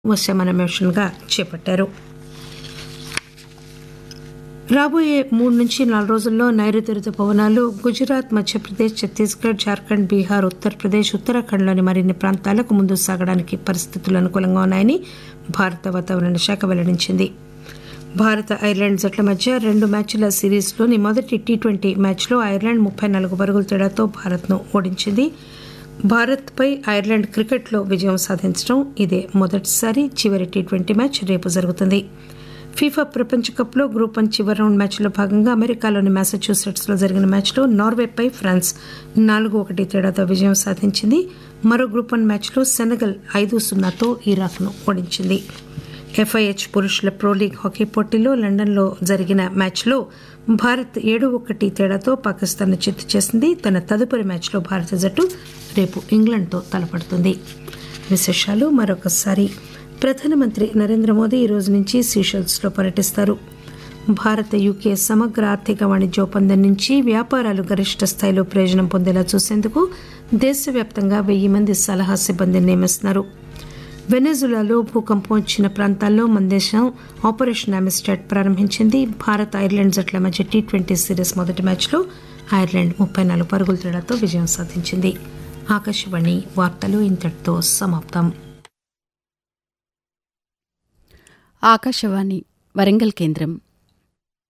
ఉపశమన మిషన్గా చేపట్టారు రాబోయే మూడు నుంచి నాలుగు రోజుల్లో నైరుతి రుతుపవనాలు గుజరాత్ మధ్యప్రదేశ్ ఛత్తీస్గఢ్ జార్ఖండ్ బీహార్ ఉత్తరప్రదేశ్ ఉత్తరాఖండ్లోని మరిన్ని ప్రాంతాలకు ముందు సాగడానికి పరిస్థితులు అనుకూలంగా ఉన్నాయని భారత వాతావరణ శాఖ వెల్లడించింది భారత ఐర్లాండ్ జట్ల మధ్య రెండు మ్యాచ్ల సిరీస్లోని మొదటి టీ ట్వంటీ మ్యాచ్లో ఐర్లాండ్ ముప్పై నాలుగు పరుగుల తేడాతో భారత్ను ఓడించింది భారత్పై ఐర్లాండ్ క్రికెట్లో విజయం సాధించడం ఇదే మొదటిసారి చివరి టీ ట్వంటీ మ్యాచ్ రేపు జరుగుతుంది ఫీఫా ప్రపంచ కప్లో గ్రూప్ వన్ చివరి రౌండ్ మ్యాచ్లో భాగంగా అమెరికాలోని మ్యాసచ్యూసెట్స్లో జరిగిన మ్యాచ్లో నార్వేపై ఫ్రాన్స్ నాలుగు ఒకటి తేడాతో విజయం సాధించింది మరో గ్రూప్ వన్ మ్యాచ్లో సెనగల్ ఐదు సున్నాతో ఇరాక్ను ఓడించింది ఎఫ్ఐహెచ్ పురుషుల ప్రో లీగ్ హాకీ పోటీలో లండన్లో జరిగిన మ్యాచ్లో భారత్ ఏడు ఒకటి తేడాతో పాకిస్తాన్ను చిత్తు చేసింది తన తదుపరి మ్యాచ్లో భారత జట్టు రేపు ఇంగ్లాండ్తో తలపడుతుంది విశేషాలు మరొకసారి ప్రధానమంత్రి నరేంద్ర మోదీ ఈ రోజు నుంచి సీషెల్స్లో పర్యటిస్తారు భారత యూకే సమగ్ర ఆర్థిక వాణిజ్య ఒప్పందం నుంచి వ్యాపారాలు గరిష్ట స్థాయిలో ప్రయోజనం పొందేలా చూసేందుకు దేశవ్యాప్తంగా వెయ్యి మంది సలహా సిబ్బందిని నియమిస్తున్నారు వెనెజులాలో భూకంపం వచ్చిన ప్రాంతాల్లో మన దేశం ఆపరేషన్ అమిస్టాట్ ప్రారంభించింది భారత్ ఐర్లాండ్ జట్ల మధ్య టీ ట్వంటీ సిరీస్ మొదటి మ్యాచ్లో ఐర్లాండ్ ముప్పై నాలుగు పరుగుల తేడాతో విజయం సాధించింది ఆకాశవాణి వార్తలు ఇంతటితో సమాప్తం ఆకాశవాణి వరంగల్ కేంద్రం